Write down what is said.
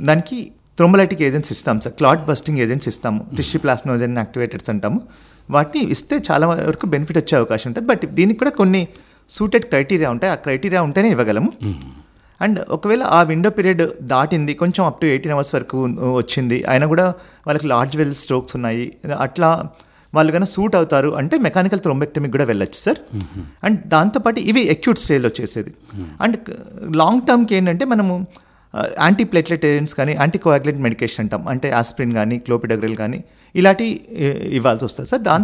దానికి thrombolytic agents ఇస్తాం sir clot busting agents ఇస్తాము టిష్యూ ప్లాస్మోజన్ యాక్టివేటర్స్ అంటాము వాటిని ఇస్తే చాలా వరకు బెనిఫిట్ వచ్చే అవకాశం ఉంటుంది బట్ దీనికి కూడా కొన్ని సూటెడ్ క్రైటీరియా ఉంటాయి ఆ క్రైటీరియా ఉంటేనే ఇవ్వగలము అండ్ ఒకవేళ ఆ విండో పీరియడ్ దాటింది కొంచెం అప్ టు ఎయిటీన్ అవర్స్ వరకు వచ్చింది అయినా కూడా వాళ్ళకి లార్జ్ వెల్ స్ట్రోక్స్ ఉన్నాయి అట్లా వాళ్ళు కన్నా సూట్ అవుతారు అంటే మెకానికల్ థ్రోంబెక్టమీకి కూడా వెళ్ళొచ్చు సార్ అండ్ దాంతోపాటు ఇవి అక్యూట్ స్టేజ్లో చేసేది అండ్ లాంగ్ టర్మ్కి ఏంటంటే మనము యాంటీ ప్లేట్లెట్ ఏజెంట్స్ కానీ యాంటీ కోయాగ్లెంట్ మెడికేషన్ అంటాం అంటే ఆస్ప్రిన్ కానీ క్లోపిడగ్రిల్ కానీ ఇలాంటి ఇవ్వాల్సి వస్తుంది సార్ దాంతో